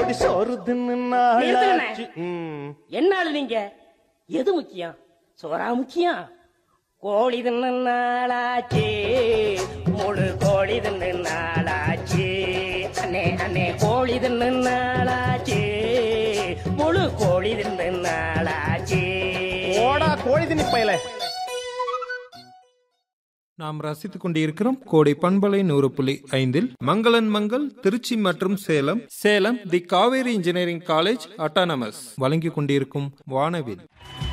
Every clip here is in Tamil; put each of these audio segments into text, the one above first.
கோடி சோறு தின்னு நாளாச்சு ம். என்னால நீங்க எது முக்கியம் சோறா முக்கியம் கோழி தின்னு நாளாச்சு முழு கோழி தின்னு நாளாச்சு அண்ணே அண்ணே கோழி தின்னு நாளாச்சு முழு கோழி தின்னு நாளாச்சு ஓடா கோழி திணி பயல நாம் ரசித்துக் கொண்டிருக்கிறோம் கோடை பண்பலை நூறு புள்ளி ஐந்தில் மங்களன் மங்கள் திருச்சி மற்றும் Salem Salem the Kaveri engineering college autonomous வழங்கிக் கொண்டிருக்கும் வானவில்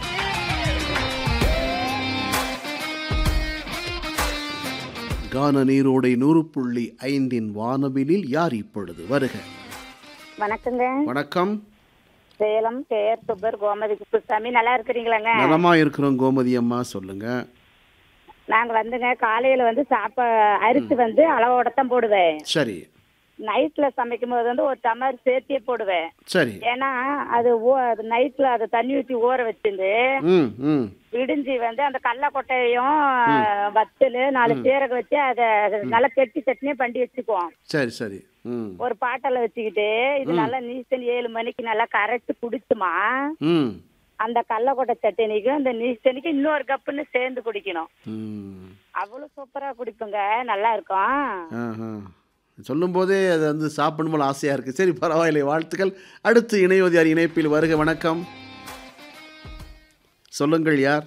கான நீரோடை நூறு புள்ளி ஐந்தின் வானவிலில் யார் இப்பொழுது வருக வணக்கங்க வணக்கம் சேலம் பேர் சுப்பர் கோமதி குப்புசாமி நல்லா இருக்கிறீங்களாங்க நலமா இருக்கிறோம் கோமதி அம்மா சொல்லுங்க நாங்க வந்துங்க காலையில வந்து சாப்பா அரிசி வந்து அளவோட தான் போடுவேன் சரி நைட்ல சமைக்கும் போது வந்து ஒரு டம்ளர் சேர்த்தியே போடுவேன் சரி ஏன்னா அது ஊ அது நைட்ல அது தண்ணி ஊற்றி ஊற வச்சிருந்து ம் ம் விடிஞ்சி வந்து அந்த கடல கொட்டையும் வத்தல் நாலு சீரகம் வச்சு அதை நல்லா கெட்டி சட்னியே பண்ணி வச்சுக்குவோம் சரி சரி ம் ஒரு பாட்டில் வச்சுக்கிட்டு இது நல்லா நீச்சல் ஏழு மணிக்கு நல்லா கரைச்சு குடிச்சுமா ம் அந்த கடலக்கொட்டை சட்னிக்கும் அந்த நீச்சலுக்கு இன்னொரு கப்புன்னு சேர்ந்து குடிக்கணும் ம் அவ்வளவு சூப்பரா குடிப்போங்க நல்லா இருக்கும் ஆஹா சொல்லும் போதே அது வந்து சாப்பிடும் போல ஆசையாக இருக்குது சரி பரவாயில்லை வாழ்த்துக்கள் அடுத்து இணைவதியார் இணைப்பில் வருக வணக்கம் சொல்லுங்கள் யார்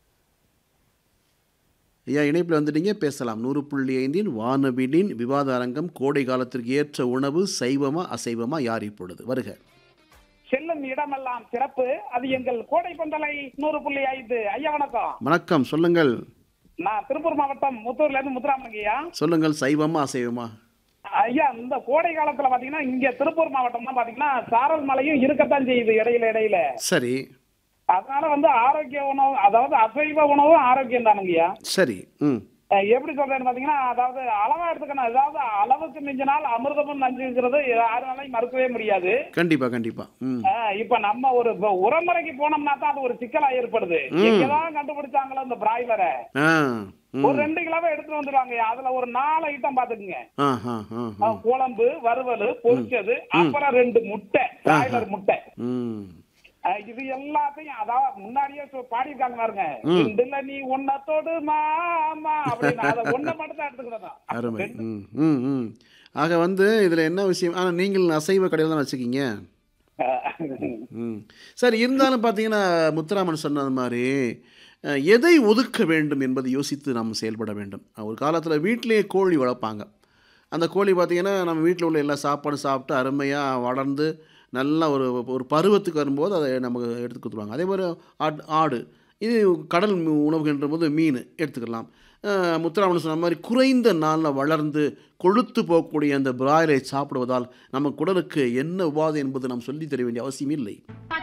ஐயா இணைப்பில் வந்துட்டீங்க பேசலாம் நூறு புள்ளி ஐந்தின் வானவிலின் விவாத அரங்கம் கோடை காலத்திற்கு ஏற்ற உணவு சைவமா அசைவமா யார் இப்பொழுது வருக செல்லும் இடமெல்லாம் சிறப்பு அது எங்கள் கோடை பந்தலை நூறு புள்ளி ஐந்து ஐயா வணக்கம் வணக்கம் சொல்லுங்கள் நான் திருப்பூர் மாவட்டம் முத்தூர்ல இருந்து முத்துராமலிங்க ஐயா சொல்லுங்கள் சைவமா அசைவமா ஐயா இந்த கோடை காலத்துல பாத்தீங்கன்னா இங்க திருப்பூர் மாவட்டம் தான் பாத்தீங்கன்னா சாரல் மலையும் இருக்கத்தான் செய்யுது இடையில இடையில சரி அதனால வந்து ஆரோக்கிய உணவு அதாவது அசைவ உணவும் ஆரோக்கியம் தானுங்கய்யா சரி ம் அஹ் எப்படி சொல்றேன்னு பாத்தீங்கன்னா அதாவது அளவா எடுத்துக்கணும் அதாவது அளவுக்கு மிஞ்சினால் அமிர்தமும் நஞ்சுங்கிறது யாருனாலையும் மறுக்கவே முடியாது கண்டிப்பா கண்டிப்பா ம் ஆஹ் இப்ப நம்ம ஒரு இப்ப உரமுறைக்கு போனோம்னா தான் அது ஒரு சிக்கலா ஏற்படுது ம். எங்கதான் கண்டுபிடிச்சாங்களோ இந்த பிராய்லரை ஆ ஒரு ம் ரெண்டு கிலோவே எடுத்துட்டு வந்துருவாங்க அதுல ஒரு நாலு ஐட்டம் பாத்துக்குங்க ஆ ஆ ஆ ஆ. அஹ் குழம்பு வறுவல் பொரிச்சது அப்புறம் ரெண்டு முட்டை பிராய்லர் முட்டை ம் அஹ் இது எல்லாத்தையும் அதாவது முன்னாடியே சொ- பாடியிருக்காங்க பாருங்க ம். இந்துல நீ ஒன்னத்தோடு மாமா அப்படின்னு அதை ஒன்ன மட்டும் தான் எடுத்துக்கிறதா அருமை ம் ம் ம் ஆக வந்து இதில் என்ன விஷயம் ஆனால் நீங்கள் அசைவ கடையில் தான் வச்சுக்கிங்க ம் சரி இருந்தாலும் பார்த்தீங்கன்னா முத்துராமன் சொன்னது மாதிரி அஹ், எதை ஒதுக்க வேண்டும் என்பதை யோசித்து நாம் செயல்பட வேண்டும் ஒரு காலத்தில் வீட்டிலேயே கோழி வளர்ப்பாங்க அந்த கோழி பார்த்திங்கன்னா நம்ம வீட்டில் உள்ள எல்லா சாப்பாடும் சாப்பிட்டு அருமையாக வளர்ந்து நல்லா ஒரு ஒரு பருவத்துக்கு வரும்போது அதை நமக்கு எடுத்து கொடுத்துருவாங்க அதே மாதிரி ஆட் ஆடு இது கடல் மீ- உணவுகின்ற போது மீன் எடுத்துக்கலாம் அஹ், முத்துராமன் சொன்ன மாதிரி குறைந்த நாளில் வளர்ந்து கொழுத்து போகக்கூடிய அந்த பிராய்லரை சாப்பிடுவதால் நம்ம குடலுக்கு என்ன உபாதை என்பது நாம் சொல்லித் தர வேண்டிய அவசியம் இல்லை